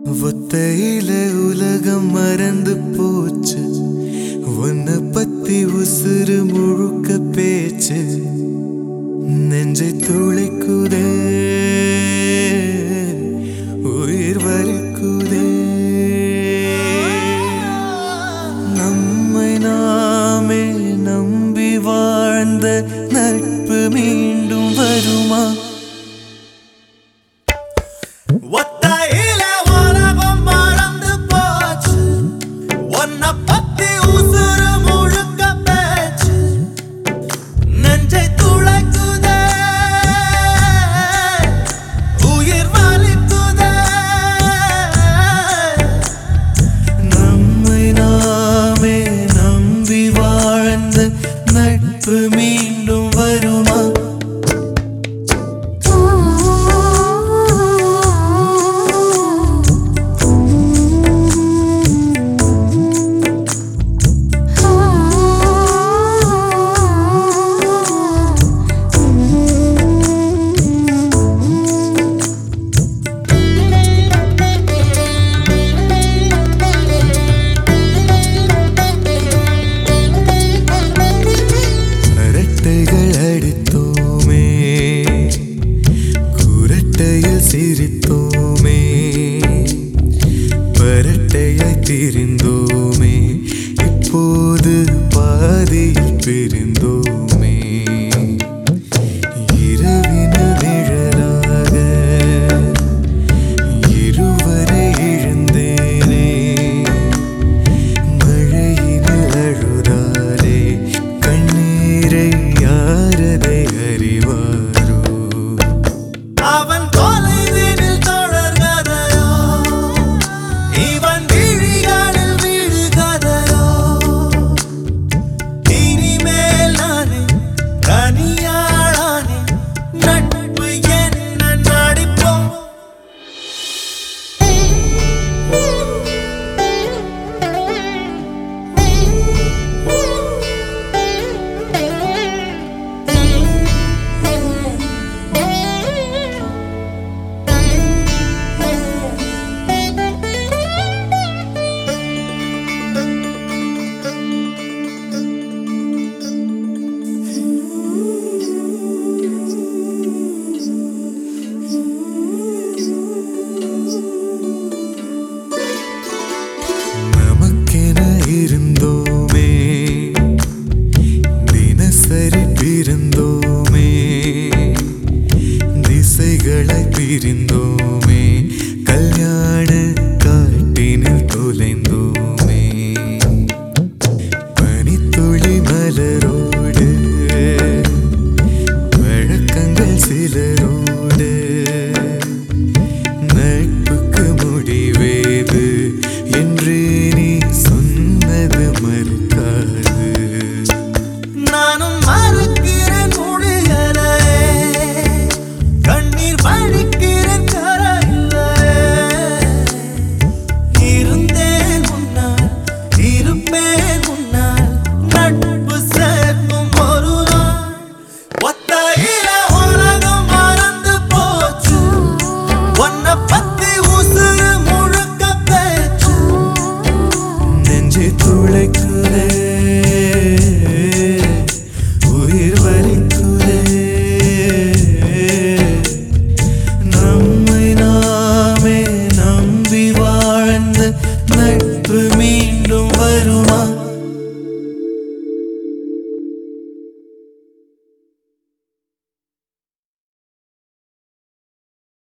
ஒத்தையில உலகம் மறந்து போச்சு உன்னை பத்தி உசுறு முழுக்க பேச்சு நெஞ்சை துளைக்குதே உயிர் வலிக்குதே நம்மை நாமே நம்பி வாழ்ந்த நட்பு மீண்டும் வருமா ஒத்தையில உலகம் மறந்து போச்சு உன்னை பத்தி உசுறு முழுக்க பேச்சு நெஞ்சை துளைக்குதே உயிர் வலிக்குதே நம்மை நாமே நம்பி வாழ்ந்த நட்பு மீண்டும் வருமா அரட்டைகள் அடித்தோமே குரட்டையில் சிரித்தோமே பரட்டையாய் திரிந்தோமே இப்போது பாதியில் பிரிந்தோமே இரவின நிழலாக இருவரை இழந்தேனே மழையினில் அழுதாலே கண்ணீரை யாரதை அறிவாரோ அவன் தொலைவினில் தொடர்கதையோ இவன் விழிகளில் விடுகதையோ இனிமேல் நானே தனியாளானே நட்பு என்ன நடிப்போம் நமக்கென இருந்தோமே தினசரி பிறந்தோமே திசைகளை பிரிந்தோமே கல்யாண காட்டினில் தொலைந்தோமே பனித்துளி மலரோடு வழக்கங்கள் சிலரோடு